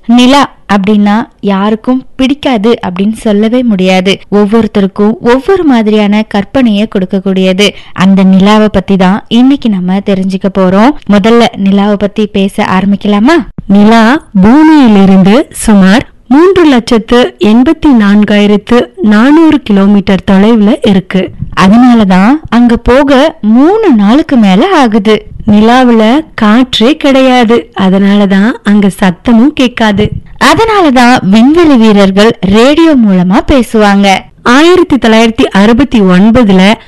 நிலா அப்படின்னா யாருக்கும் பிடிக்காது அப்படின்னு சொல்லவே முடியாது ஒவ்வொருத்தருக்கும் ஒவ்வொரு மாதிரியான கற்பனையை கொடுக்கக்கூடியது அந்த நிலாவை பத்தி தான் இன்னைக்கு நம்ம தெரிஞ்சுக்க போறோம் முதல்ல நிலாவை பத்தி பேச ஆரம்பிக்கலாமா நிலா பூமியிலிருந்து சுமார் மூன்று லட்சத்து எண்பத்தி நான்காயிரத்து நானூறு கிலோமீட்டர் தொலைவுல இருக்கு அதனாலதான் அங்க போக மூணு நாளுக்கு மேல ஆகுது நிலாவுல காற்றே கிடையாது அதனாலதான் அங்க சத்தமும் கேட்காது அதனாலதான் விண்வெளி வீரர்கள் ரேடியோ மூலமா பேசுவாங்க ஆயிரத்தி தொள்ளாயிரத்தி அறுபத்தி ஒன்பதுல